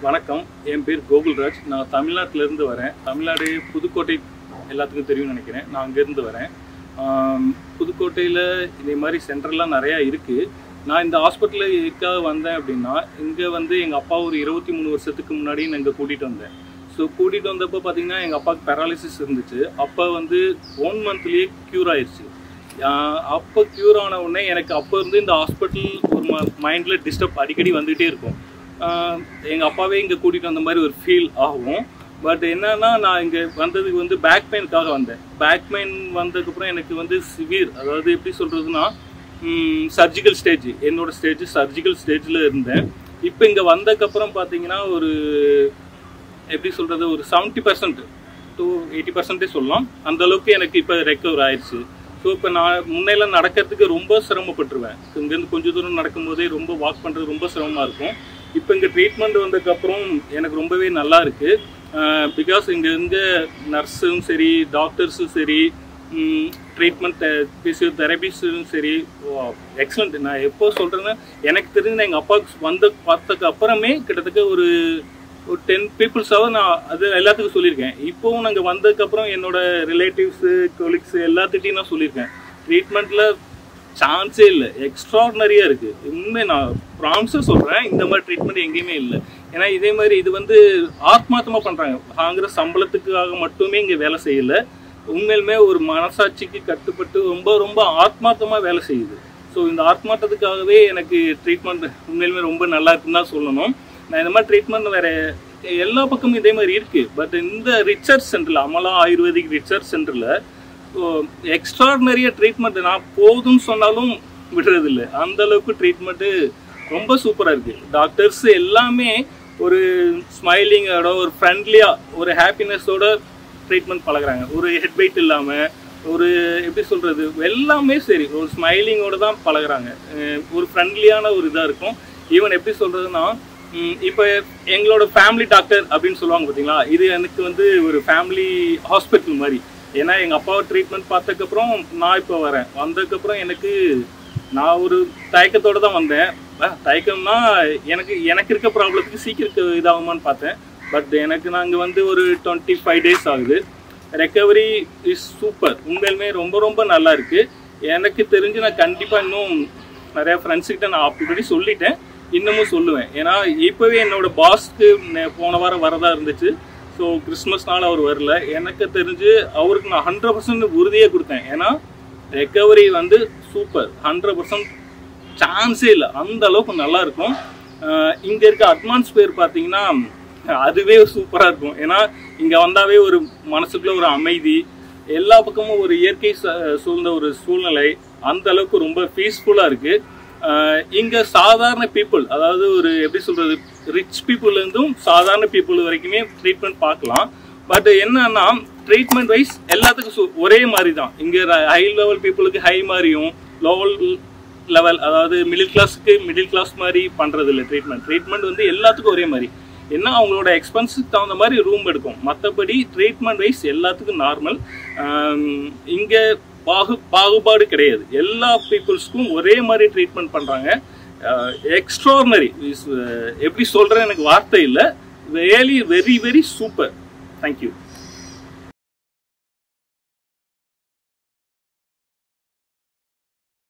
வணக்கம் என் பேர் கோகுல்ராஜ் நான் தமிழ்நாட்டிலேருந்து வரேன் தமிழ்நாடு புதுக்கோட்டை எல்லாத்துக்கும் தெரியும்னு நினைக்கிறேன் நான் அங்கேருந்து வரேன் ஆம், புதுக்கோட்டையில் இதே மாதிரி சென்டர்லாம் நிறையா இருக்குது நான் இந்த ஹாஸ்பிட்டலில் எதுக்காக வந்தேன் அப்படின்னா இங்கே வந்து எங்கள் அப்பா ஒரு இருபத்தி மூணு வருஷத்துக்கு முன்னாடி நான் இங்கே கூட்டிகிட்டு வந்தேன் ஸோ கூட்டிகிட்டு வந்தப்போ பார்த்தீங்கன்னா எங்கள் அப்பாவுக்கு பேராலிசிஸ் இருந்துச்சு அப்போ வந்து ஒன் மந்த்லேயே க்யூர் ஆயிடுச்சு ஆஹ் அப்போ க்யூர் ஆன உடனே எனக்கு அப்போ இருந்து இந்த ஹாஸ்பிட்டல் ஒரு மைண்டில் டிஸ்டர்ப் அடிக்கடி வந்துகிட்டே இருக்கும் எங்கள் அப்பாவே இங்கே கூட்டிகிட்டு வந்த மாதிரி ஒரு ஃபீல் ஆகும் பட் என்னன்னா நான் இங்கே வந்ததுக்கு வந்து பேக் பெயினுக்காக வந்தேன் பேக் பெயின் வந்ததுக்கப்புறம் எனக்கு வந்து சிவியர் அதாவது எப்படி சொல்கிறதுனா சர்ஜிக்கல் ஸ்டேஜ் என்னோட ஸ்டேஜ் சர்ஜிக்கல் ஸ்டேஜில் இருந்தேன் இப்போ இங்கே வந்ததுக்கப்புறம் பார்த்தீங்கன்னா ஒரு எப்படி சொல்கிறது ஒரு செவன்ட்டி பர்சன்ட் டு எயிட்டி பர்சன்டே சொல்லலாம் அந்த அளவுக்கு எனக்கு இப்போ ரெக்கவர் ஆயிடுச்சு ஸோ இப்போ நான் முன்னையெல்லாம் நடக்கிறதுக்கு ரொம்ப சிரமப்பட்டுருவேன் இங்கேருந்து கொஞ்சம் தூரம் நடக்கும்போதே ரொம்ப வாக் பண்ணுறது ரொம்ப சிரமமாக இருக்கும் இப்போ இங்கே ட்ரீட்மெண்ட் வந்ததுக்கப்புறம் எனக்கு ரொம்பவே நல்லா இருக்குது பிகாஸ் இங்கே இருந்த நர்ஸும் சரி டாக்டர்ஸும் சரி ட்ரீட்மெண்ட் ஃபிசியோதெரபிஸ்டும் சரி எக்ஸலண்ட் நான் எப்போ சொல்கிறேன்னா எனக்கு தெரிஞ்ச எங்கள் அப்பாவுக்கு வந்த பார்த்ததுக்கு அப்புறமே கிட்டத்தட்ட ஒரு ஒரு டென் பீப்புள்ஸாவது நான் அது எல்லாத்துக்கும் சொல்லியிருக்கேன் இப்போவும் நாங்கள் வந்ததுக்கப்புறம் என்னோட ரிலேட்டிவ்ஸு கொலிக்ஸு எல்லாத்துக்கிட்டையும் நான் சொல்லியிருக்கேன் ட்ரீட்மெண்ட்டில் சான்ஸே இல்லை எக்ஸ்ட்ராடினரியாக இருக்குது உண்மை நான் ப்ராம்ஸாக சொல்கிறேன் இந்த மாதிரி ட்ரீட்மெண்ட் எங்கேயுமே இல்லை ஏன்னா இதே மாதிரி இது வந்து ஆத்மார்த்தமாக பண்ணுறாங்க வாங்குற சம்பளத்துக்காக மட்டுமே இங்கே வேலை செய்யலை உண்மையிலுமே ஒரு மனசாட்சிக்கு கட்டுப்பட்டு ரொம்ப ரொம்ப ஆத்மார்த்தமாக வேலை செய்யுது ஸோ இந்த ஆத்மார்த்தத்துக்காகவே எனக்கு ட்ரீட்மெண்ட் உண்மையிலுமே ரொம்ப நல்லா இருக்குன்னு தான் சொல்லணும் நான் இந்த மாதிரி ட்ரீட்மெண்ட் வேற எல்லா பக்கமும் இதே மாதிரி இருக்கு பட் இந்த ரிசர்ச் சென்டரில் அமலா ஆயுர்வேதிக் ரிசர்ச் சென்டரில் எக்ஸ்ட்ராடினரியா ட்ரீட்மெண்ட் நான் போதும்னு சொன்னாலும் விடுறதில்ல அந்த அளவுக்கு ட்ரீட்மெண்ட்டு ரொம்ப சூப்பராக இருக்கு டாக்டர்ஸ் எல்லாமே ஒரு ஸ்மைலிங்கோட ஒரு ஃப்ரெண்ட்லியாக ஒரு ஹாப்பினஸோட ட்ரீட்மெண்ட் பழகுறாங்க ஒரு ஹெட் வெயிட் இல்லாமல் ஒரு எப்படி சொல்கிறது எல்லாமே சரி ஒரு ஸ்மைலிங்கோட தான் பழகுறாங்க அஹ் ஒரு ஃப்ரெண்ட்லியான ஒரு இதாக இருக்கும் ஈவன் எப்படி சொல்கிறதுனா இப்போ எங்களோட ஃபேமிலி டாக்டர் அப்படின்னு சொல்லுவாங்க பார்த்தீங்களா இது எனக்கு வந்து ஒரு ஃபேமிலி ஹாஸ்பிட்டல் மாதிரி ஏன்னா எங்கள் அப்பாவை ட்ரீட்மெண்ட் பார்த்ததுக்கப்புறம் நான் இப்போ வரேன் வந்ததுக்கப்புறம் எனக்கு நான் ஒரு தயக்கத்தோட தான் வந்தேன் அஹ் தயக்கம்னா எனக்கு எனக்கு இருக்க ப்ராப்ளத்துக்கு சீக்கிரம் இதாகுமான்னு பார்த்தேன் பட் எனக்கு நாங்கள் வந்து ஒரு டுவெண்ட்டி ஃபைவ் டேஸ் ஆகுது ரெக்கவரி இஸ் சூப்பர் உண்மையிலுமே ரொம்ப ரொம்ப நல்லா இருக்கு எனக்கு தெரிஞ்சு நான் கண்டிப்பாக இன்னும் நிறைய ஃப்ரெண்ட்ஸுக்கிட்ட நான் ஆல்ரெடி சொல்லிட்டேன் இன்னமும் சொல்லுவேன் ஏன்னா இப்போவே என்னோட பாஸ்க்கு போன வாரம் வரதா இருந்துச்சு ஸோ கிறிஸ்மஸ்னால அவர் வரல எனக்கு தெரிஞ்சு அவருக்கு நான் ஹண்ட்ரட் பர்சன்ட் உறுதியே கொடுத்தேன் ஏன்னா ரெக்கவரி வந்து சூப்பர் ஹண்ட்ரட் பர்சன்ட் சான்ஸே இல்லை அந்த அளவுக்கு நல்லா இருக்கும் அஹ் இங்க இருக்க அட்மாஸ்பியர் பார்த்தீங்கன்னா அதுவே சூப்பரா இருக்கும் ஏன்னா இங்க வந்தாவே ஒரு மனசுக்குள்ள ஒரு அமைதி எல்லா பக்கமும் ஒரு இயற்கை ச- சூழ்ந்த ஒரு சூழ்நிலை அந்த அளவுக்கு ரொம்ப பீஸ்ஃபுல்லா இருக்கு அஹ் இங்க சாதாரண பீப்புள் அதாவது ஒரு எப்படி சொல்றது ரிச் பீப்புள்ல இருந்தும் சாதாரண பீப்புள் வரைக்குமே ட்ரீட்மெண்ட் பார்க்கலாம் பட் என்னன்னா ட்ரீட்மெண்ட் வைஸ் எல்லாத்துக்கும் சு- ஒரே மாதிரி தான் இங்க ஹை லெவல் பீப்புளுக்கு ஹை மாதிரியும் லோவல் லெவல் அதாவது மிடில் கிளாஸ்க்கு மிடில் கிளாஸ் மாதிரி பண்றது இல்லை ட்ரீட்மெண்ட் ட்ரீட்மெண்ட் வந்து எல்லாத்துக்கும் ஒரே மாதிரி என்ன அவங்களோட எக்ஸ்பென்ஸுக்கு தகுந்த மாதிரி ரூம் எடுக்கும் மற்றபடி ட்ரீட்மெண்ட் வைஸ் எல்லாத்துக்கும் நார்மல் இங்கே பாகு பாகுபாடு கிடையாது எல்லா பீப்புள்ஸ்க்கும் ஒரே மாதிரி ட்ரீட்மெண்ட் பண்ணுறாங்க எக்ஸ்ட்ரானரி எப்படி சொல்கிறேன் எனக்கு வார்த்தை இல்லை really very very super thank you